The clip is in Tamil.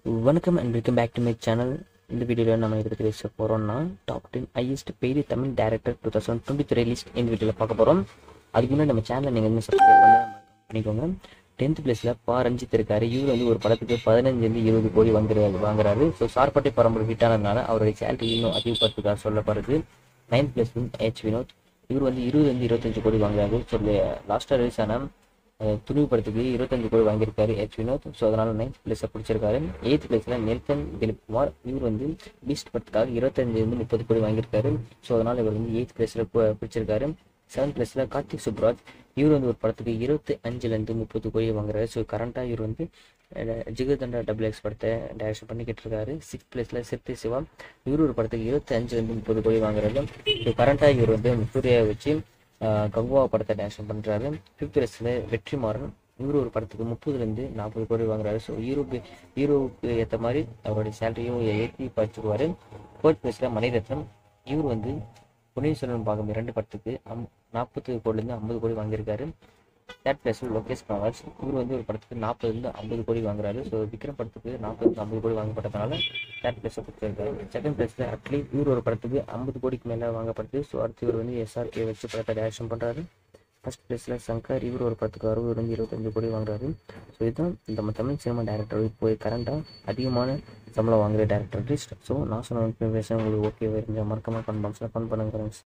வணக்கம் and welcome back to my channel இந்த வீடியோவில் நம்ம எதை பற்றி பேச போகிறோம்னா top ten highest paid Tamil director two thousand twenty three list இந்த வீடியோவில் பார்க்க போகிறோம் அதுக்கு முன்னாடி நம்ம சேனலை நீங்கள் வந்து சப்ஸ்கிரைப் பண்ண பண்ணிக்கோங்க டென்த் பிளேஸில் பா ரஞ்சித் இருக்காரு இவர் வந்து ஒரு படத்துக்கு பதினஞ்சுலேருந்து இருபது கோடி வாங்குறாரு வாங்குறாரு ஸோ சார்பட்டை பரம்பரை ஹிட் ஆனதுனால அவருடைய சேலரி இன்னும் அதிகப்படுத்துக்காக சொல்லப்படுது நைன்த் பிளேஸ் ஹெச் வினோத் இவர் வந்து இருபதுலேருந்து இருபத்தஞ்சு கோடி வாங்குறாரு ஸோ லாஸ்ட்டாக ரிலீஸ் ஆன அஹ் துணிவு படத்துக்கு இருபத்தஞ்சு கோடி வாங்கியிருக்காரு எச் வினோத் ஸோ அதனால நைன்த் பிளேஸை பிடிச்சிருக்காரு எயித் பிளேஸில் நெல்சன் திலீப் குமார் இவர் வந்து பீஸ்ட் படத்துக்காக இருபத்தஞ்சிலிருந்து முப்பது கோடி வாங்கியிருக்காரு ஸோ அதனால இவர் வந்து எயித் பிளேஸில் பிடிச்சிருக்காரு செவன்த் பிளேஸில் கார்த்திக் சுப்ராஜ் இவர் வந்து ஒரு படத்துக்கு இருபத்தி அஞ்சுலேருந்து முப்பது கோடி வாங்குறாரு ஸோ கரண்ட்டாக இவர் வந்து அஹ், ஜிகர்தண்டா டபுள் எக்ஸ் படத்தை டைரக்ஷன் பண்ணிக்கிட்டு இருக்காரு சிக்ஸ்த் பிளேஸில் சித்தி சிவா இவர் ஒரு படத்துக்கு இருபத்தி அஞ்சுலேருந்து முப்பது கோடி வாங்குறாரு ஸோ கரண்ட்டாக இவர் வந்து சூர்யா வச்சு ஆஹ் கங்குவா படத்தை டேரக்ஷன் பண்ணுறாரு ஃபிஃப்த் ரேஸில் வெற்றிமாறன் இவர் ஒரு படத்துக்கு முப்பதுலேருந்து நாற்பது கோடி வாங்குறாரு ஸோ ஹீரோக்கு ஹீரோவுக்கு ஏற்ற மாதிரி அவருடைய சேலரியும் ஏற்றி பறிச்சுக்குவார் ஃபோர்த் பிளேஸில் மணிரத்னம் இவர் வந்து பொன்னியின் செல்வன் பாகம் இரண்டு படத்துக்கு அம் நாற்பது கோடிலேருந்து ஐம்பது கோடி வாங்கியிருக்காரு தேர்ட் பிளேஸில் லோகேஷ் கனகராஜ் இவர் வந்து ஒரு படத்துக்கு நாற்பதுலேருந்து ஐம்பது கோடி வாங்குறாரு ஸோ விக்ரம் படத்துக்கு நாற்பதுலேருந்து ஐம்பது கோடி வாங்கப்பட்டதுனால தேர்ட் பிளேஸை கொடுத்துருக்காரு செகண்ட் பிளேஸில் அட்லி இவர் ஒரு படத்துக்கு ஐம்பது கோடிக்கு மேலே வாங்கப்படுது ஸோ அடுத்து இவர் வந்து எஸ்ஆர்கே வச்சு படத்தை டேரக்ஷன் பண்ணுறாரு ஃபர்ஸ்ட் பிளேஸில் சங்கர் இவர் ஒரு படத்துக்கு அறுபதுலேருந்து இருபத்தஞ்சு கோடி வாங்குறாரு ஸோ இதுதான் நம்ம தமிழ் சினிமா டேரக்டர் இப்போ கரண்டாக அதிகமான சம்பளம் வாங்குற டேரக்டர் லிஸ்ட் ஸோ நான் சொன்ன இன்ஃபர்மேஷன் உங்களுக்கு ஓகே இருந்தால் மறக்காம கமெண்ட் பாக்ஸில் ஃபன் பண்ணுங்க friends.